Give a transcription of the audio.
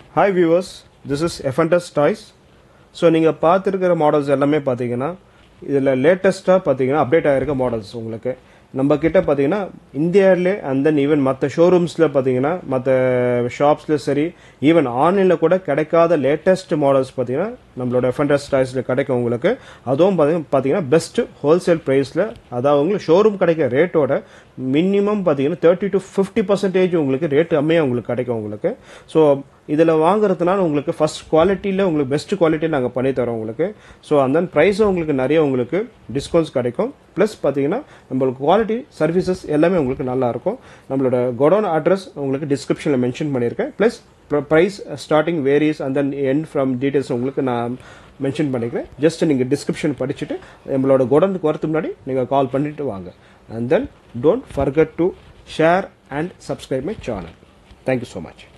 hi viewers this is எஃபண்டஸ் toys so நீங்கள் பார்த்துருக்கிற மாடல்ஸ் எல்லாமே பார்த்தீங்கன்னா இதில் லேட்டஸ்ட்டாக பார்த்தீங்கன்னா அப்டேட் ஆகிருக்க மாடல்ஸ் உங்களுக்கு நம்ம கிட்ட பார்த்தீங்கன்னா இந்தியாவிலே அண்ட் தென் ஈவன் மற்ற ஷோரூம்ஸில் பார்த்தீங்கன்னா மற்ற ஷாப்ஸில் சரி ஈவன் ஆன்லைனில் கூட கிடைக்காத லேட்டஸ்ட் மாடல்ஸ் பார்த்தீங்கன்னா நம்மளோட எஃபண்டஸ் டாய்ஸில் கிடைக்கும் உங்களுக்கு அதுவும் பார்த்தீங்கன்னா பார்த்தீங்கன்னா பெஸ்ட் ஹோல்சேல் ப்ரைஸில் அதாவது உங்களுக்கு ஷோரூம் கிடைக்கிற ரேட்டோட மினிமம் பார்த்தீங்கன்னா தேர்ட்டி டு ஃபிஃப்டி பர்சன்டேஜ் உங்களுக்கு ரேட் கம்மியாக உங்களுக்கு கிடைக்கும் உங்களுக்கு ஸோ இதில் வாங்குறதுனால உங்களுக்கு ஃபர்ஸ்ட் குவாலிட்டியில் உங்களுக்கு பெஸ்ட் குவாலிட்டியில் நாங்கள் பண்ணி தரோம் உங்களுக்கு ஸோ அந்த ப்ரைஸும் உங்களுக்கு நிறைய உங்களுக்கு டிஸ்கவுண்ட்ஸ் கிடைக்கும் ப்ளஸ் பார்த்தீங்கன்னா நம்மளுக்கு குவாலிட்டி சர்வீசஸ் எல்லாமே உங்களுக்கு நல்லா இருக்கும் நம்மளோட கொடோன் அட்ரஸ் உங்களுக்கு டிஸ்கிரிப்ஷனில் மென்ஷன் பண்ணியிருக்கேன் plus price starting various and then end from details உங்களுக்கு நான் மென்ஷன் பண்ணிக்கிறேன் ஜஸ்ட் நீங்கள் டிஸ்கிரிப்ஷன் படிச்சுட்டு நம்மளோட குடோனுக்கு வரதுக்கு முன்னாடி நீங்கள் கால் பண்ணிட்டு வாங்க and then don't forget to share and subscribe my channel thank you so much